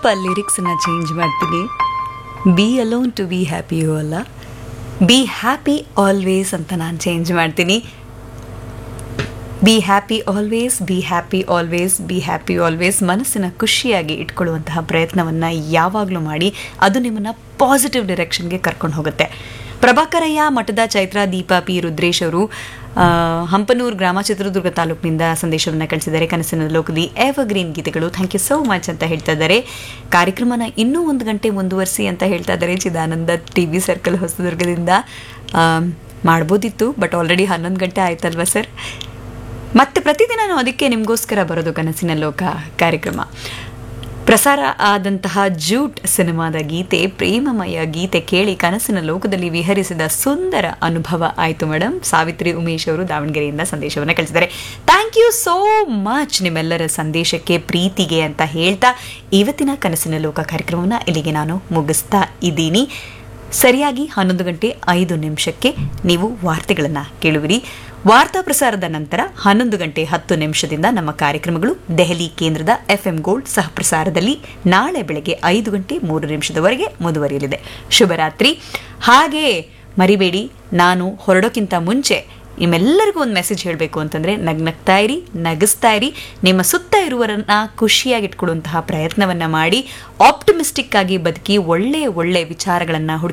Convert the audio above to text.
ಸ್ವಲ್ಪ ಲಿರಿಕ್ಸನ್ನ ಚೇಂಜ್ ಮಾಡ್ತೀನಿ ಬಿ ಅಲೋನ್ ಟು ಬಿ ಹ್ಯಾಪಿಯೋ ಅಲ್ಲ ಬಿ ಹ್ಯಾಪಿ ಆಲ್ವೇಸ್ ಅಂತ ನಾನು ಚೇಂಜ್ ಮಾಡ್ತೀನಿ be happy always be happy always be happy always ಮನಸ್ಸನ್ನ ಖುಷಿಯಾಗಿ ಇಟ್ಕೊಳ್ಳುವಂತಹ ಪ್ರಯತ್ನವನ್ನು ಯಾವಾಗಲೂ ಮಾಡಿ ಅದು ನಿಮ್ಮನ್ನು ಪಾಸಿಟಿವ್ ಡಿರೆಕ್ಷನ್ಗೆ ಕರ್ಕೊಂಡು ಹೋಗುತ್ತೆ ಪ್ರಭಾಕರಯ್ಯ ಮಠದ ಚೈತ್ರ ದೀಪ ಪಿ ರುದ್ರೇಶ್ ಅವರು ಆ, ಹಂಪನೂರು ಗ್ರಾಮ ಚಿತ್ರದುರ್ಗ ತಾಲೂಕಿನಿಂದ ಸಂದೇಶವನ್ನು ಕಳಿಸಿದ್ದಾರೆ ಕನಸಿನ ಲೋಕದಿ ಎವರ್ಗ್ರೀನ್ ಗೀತೆಗಳು ಥ್ಯಾಂಕ್ ಯು ಸೋ ಮಚ್ ಅಂತ ಹೇಳ್ತಾ ಇದ್ದಾರೆ ಕಾರ್ಯಕ್ರಮನ ಇನ್ನೂ ಒಂದು ಗಂಟೆ ಮುಂದುವರಿಸಿ ಅಂತ ಹೇಳ್ತಾ ಇದ್ದಾರೆ ಚಿದಾನಂದ ಟಿ ವಿ ಸರ್ಕಲ್ ಹೊಸದುರ್ಗದಿಂದ ಆ, ಮಾಡ್ಬೋದಿತ್ತು ಬಟ್ ಆಲ್ರೆಡಿ ಹನ್ನೊಂದು ಗಂಟೆ ಆಯ್ತಲ್ವಾ ಸರ್ ಮತ್ತೆ ಪ್ರತಿದಿನ ನಾವು ಅದಕ್ಕೆ ನಿಮಗೋಸ್ಕರ ಬರೋದು ಕನಸಿನ ಲೋಕ ಕಾರ್ಯಕ್ರಮ ಪ್ರಸಾರ ಆದಂತಹ ಜೂಟ್ ಸಿನಿಮಾದ ಗೀತೆ ಪ್ರೇಮಮಯ ಗೀತೆ ಕೇಳಿ ಕನಸಿನ ಲೋಕದಲ್ಲಿ ವಿಹರಿಸಿದ ಸುಂದರ ಅನುಭವ ಆಯಿತು ಮೇಡಮ್ ಸಾವಿತ್ರಿ ಉಮೇಶ್ ಅವರು ದಾವಣಗೆರೆಯಿಂದ ಸಂದೇಶವನ್ನು ಕಳಿಸಿದ್ದಾರೆ ಥ್ಯಾಂಕ್ ಯು ಸೋ ಮಚ್ ನಿಮ್ಮೆಲ್ಲರ ಸಂದೇಶಕ್ಕೆ ಪ್ರೀತಿಗೆ ಅಂತ ಹೇಳ್ತಾ ಇವತ್ತಿನ ಕನಸಿನ ಲೋಕ ಕಾರ್ಯಕ್ರಮವನ್ನು ಇಲ್ಲಿಗೆ ನಾನು ಮುಗಿಸ್ತಾ ಇದ್ದೀನಿ ಸರಿಯಾಗಿ ಹನ್ನೊಂದು ಗಂಟೆ ಐದು ನಿಮಿಷಕ್ಕೆ ನೀವು ವಾರ್ತೆಗಳನ್ನು ಕೇಳುವಿರಿ ವಾರ್ತಾ ಪ್ರಸಾರದ ನಂತರ ಹನ್ನೊಂದು ಗಂಟೆ ಹತ್ತು ನಿಮಿಷದಿಂದ ನಮ್ಮ ಕಾರ್ಯಕ್ರಮಗಳು ದೆಹಲಿ ಕೇಂದ್ರದ ಎಫ್ಎಂ ಗೋಲ್ಡ್ ಸಹ ಪ್ರಸಾರದಲ್ಲಿ ನಾಳೆ ಬೆಳಗ್ಗೆ ಐದು ಗಂಟೆ ಮೂರು ನಿಮಿಷದವರೆಗೆ ಮುಂದುವರಿಯಲಿದೆ ಶುಭರಾತ್ರಿ ಹಾಗೆ ಮರಿಬೇಡಿ ನಾನು ಹೊರಡೋಕ್ಕಿಂತ ಮುಂಚೆ ನಿಮ್ಮೆಲ್ಲರಿಗೂ ಒಂದು ಮೆಸೇಜ್ ಹೇಳಬೇಕು ಅಂತಂದರೆ ನಗ್ನಗ್ತಾ ಇರಿ ನಗಿಸ್ತಾ ಇರಿ ನಿಮ್ಮ ಸುತ್ತ ಇರುವರನ್ನ ಖುಷಿಯಾಗಿಟ್ಕೊಳ್ಳುವಂತಹ ಪ್ರಯತ್ನವನ್ನು ಮಾಡಿ ಆಪ್ಟಮಿಸ್ಟಿಕ್ ಆಗಿ ಬದುಕಿ ಒಳ್ಳೆಯ ಒಳ್ಳೆಯ ವಿಚಾರಗಳನ್ನು